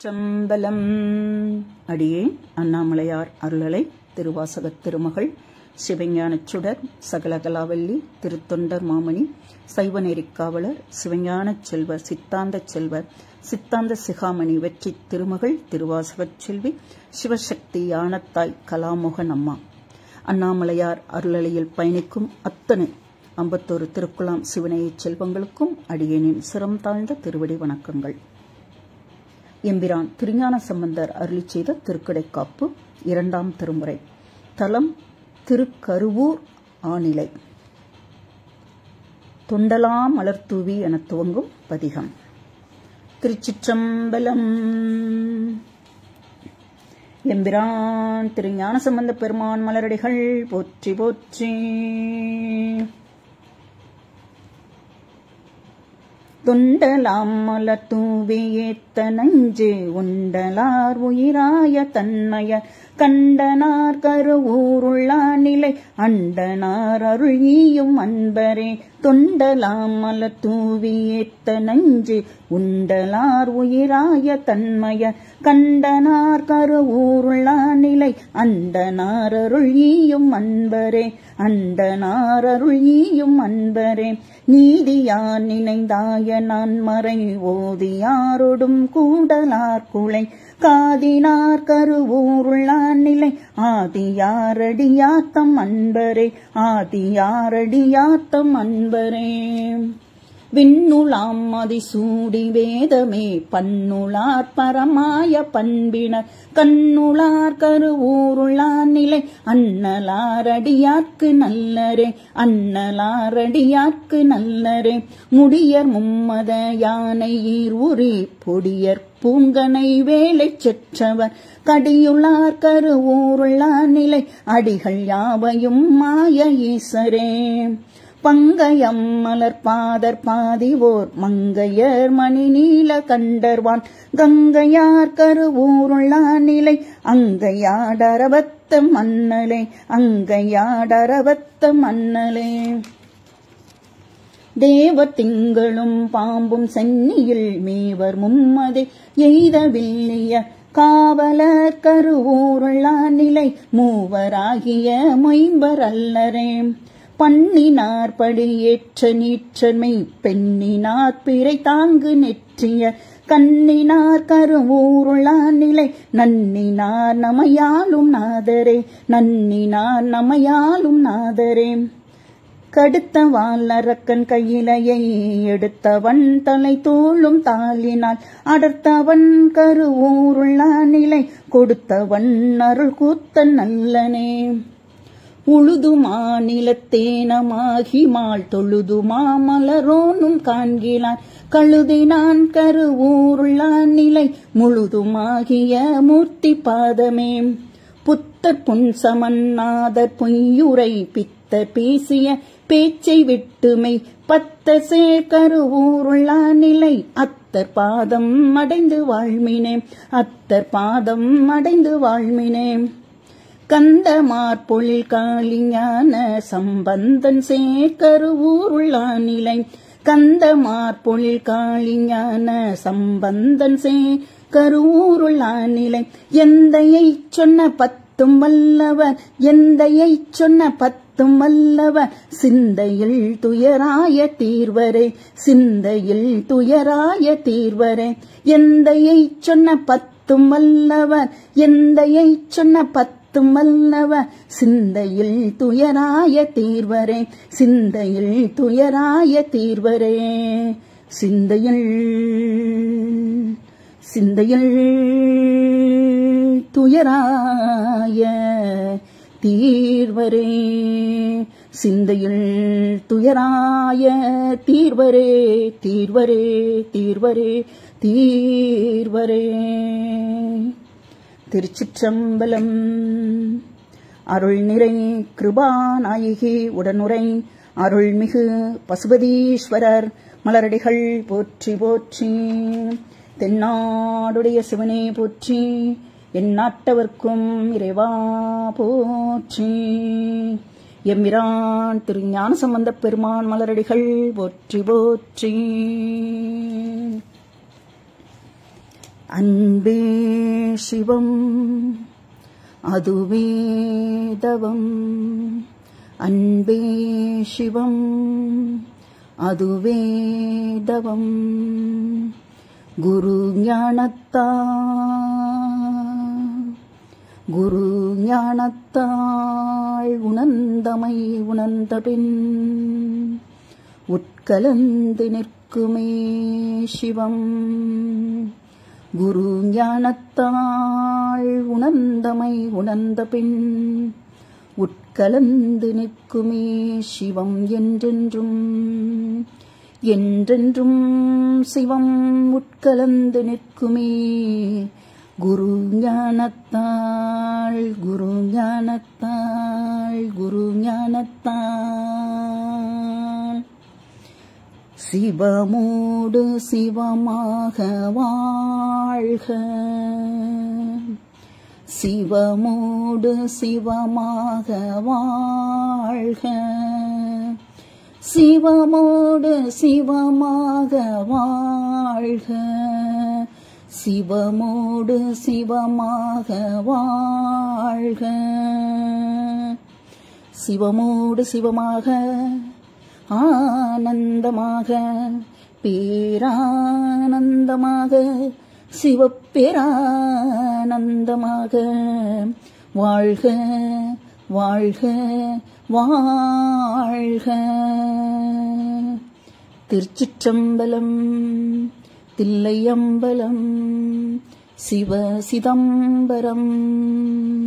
திருச்சிற்றம்பலம் அடியே அண்ணாமலையார் அருளலை திருவாசகத் திருமகள் சிவஞானச் சுடர் சகலகலாவல்லி திருத்தொண்டர் மாமணி சைவநெறிக் காவலர் சிவஞானச் செல்வர் சித்தாந்தச் செல்வர் சித்தாந்த சிகாமணி வெற்றி திருமகள் திருவாசகச் செல்வி சிவசக்தி யானத்தாய் கலாமோகன் அம்மா அண்ணாமலையார் அருளலையில் பயணிக்கும் அத்தனை அம்பத்தோரு திருக்குலாம் சிவனையச் செல்வங்களுக்கும் அடியேனின் சிரம் தாழ்ந்த திருவடி வணக்கங்கள் எம்பிரான் திருஞான சம்பந்தர் அருளி செய்த திருக்கடைக்காப்பு இரண்டாம் திருமுறை தலம் திருக்கருவூர் ஆநிலை தொண்டலா மலர்தூவி என துவங்கும் பதிகம் திருச்சிற்றம்பலம் எம்பிரான் திருஞான சம்பந்த பெருமான் மலரடிகள் போற்றி போற்றி துண்டலாம் மலர் தூவியேத்த நஞ்சு உண்டலார் உயிராய தன்மய கண்டனார் கருவூருள்ளா நிலை அண்டனார் அருள் ஈயும் அன்பரே தொண்டலாம் மலர் தூவியேத்த நஞ்சு உண்டலார் உயிராய தன்மய கண்டனார் கருவூருள்ளா நிலை அண்டனார் அருள் ஈயும் அன்பரே அண்டனார் அருள் ஈயும் அன்பரே நீதியார் நினைந்தாய நான் மறை ஓதியாரொடும் கூடலார் குலை காதினார் கருவூருள்ளா நிலை ஆதியாரடியாத்தம் அன்பரே ஆதியாரடியாத்தம் அன்பரே விண்ணுளாம் மதிசூடி வேதமே பன்னுளார் பரமாய பண்பினர் கண்ணுளார் கருவூருளா நிலை அன்னலாரடியார்க்கு நல்லரே அன்னலாரடியார்க்கு நல்லரே முடியர் மும்மத யானை ஈர் உரி பொடியர் பூங்கனை வேலை செற்றவர் கடியுளார் கருவூருளா நிலை அடிகள் யாவையும் மாய ஈசரே பங்கயம் மலர் பாதர் பாதிவோர் மங்கையர் மணி நீல கண்டர்வான் கங்கையார் கருவூருள்ளா நிலை அங்கையாடரவத்த மன்னலே அங்கையாடரவத்த மன்னலே தேவ திங்களும் பாம்பும் சென்னியில் மேவர் மும்மதை எய்தவில்லிய காவலர் கருவூருள்ளா நிலை மூவராகிய மொயம்பர் அல்லரே பண்ணினார் படியேற்ற நீற்றமை பெண்ணினார் பிறை தாங்கு நெற்றிய கண்ணினார் கருவூருளா நிலை நன்னினார் நமையாலும் நாதரே நன்னினார் நமையாலும் நாதரே கடுத்த வாலரக்கன் கையிலையை எடுத்தவன் தலை தோளும் தாளினால் அடர்த்தவன் கருவூருள்ளா நிலை கொடுத்தவன் அருள் கூத்தன் நல்லனே உழுதுமா நிலத்தேனமாகி மாள் தொழுதுமா மலரோனும் காண்கிலான் கழுதினான் கருவூருள்ளா நிலை முழுதுமாகிய மூர்த்தி பாதமே புத்தர் புன்சமன்னாதர் பொய்யுரை பித்தர் பேசிய பேச்சை விட்டுமை பத்த சேர்கருவூருள்ளா நிலை அத்தர் பாதம் அடைந்து வாழ்மினே அத்தர் பாதம் அடைந்து வாழ்மினே கந்தமார் பொழில் காளிஞான சம்பந்தன் சேர்கருவூருள்ளா நிலை கந்தமார் பொழில் காளிஞான சம்பந்தன் சே கருவூருள்ளா நிலை எந்தையை சொன்ன பத்தும் வல்லவர் எந்தையை சொன்ன பத்தும் வல்லவர் சிந்தையில் துயராய தீர்வரே சிந்தையில் துயராய தீர்வரே எந்தையை சொன்ன பத்தும் வல்லவர் எந்தையை சொன்ன பத்து மல்லவ சிந்தையில் துயராய தீர்வரே சிந்தையில் துயராய தீர்வரே சிந்தையில் சிந்தையில் துயராய தீர்வரே சிந்தையில் துயராய தீர்வரே தீர்வரே தீர்வரே தீர்வரே திருச்சிற்றம்பலம் அருள் நிறை கிருபாநாயகி உடனுரை அருள்மிகு பசுபதீஸ்வரர் மலரடிகள் போற்றி போற்றி தென்னாடுடைய சிவனே போற்றி என் நாட்டவர்க்கும் இறைவா போற்றி எம்மிரான் திரு ஞான சம்பந்தப் பெருமான் மலரடிகள் போற்றி போற்றி அன்பே சிவம் அதுவே தவம் அன்பே சிவம் அதுவே தவம் குரு ஞானத்தா குரு ஞானத்தாள் உணர்ந்தமை உணர்ந்த பின் உட்கலந்து நிற்குமே சிவம் குரு ஞானத்தாள் உணர்ந்தமை உணர்ந்த பின் உட்கலந்து நிற்குமே சிவம் என்றென்றும் என்றென்றும் சிவம் உட்கலந்து நிற்குமே குரு ஞானத்தாள் குரு ஞானத்தாள் குரு ஞானத்தாள் சிவமோடு சிவமாக வாழ்க சிவமோடு சிவமாக வாழ்க சிவமோடு சிவமாக வாழ்க சிவமோடு சிவமாக வாழ்க சிவமோடு சிவமாக ஆனந்தமாக பேரானந்தமாக சிவப்பேரானந்தமாக வாழ்க வாழ்க வாழ்க திருச்சிற்றம்பலம் தில்லையம்பலம் சிவ சிதம்பரம்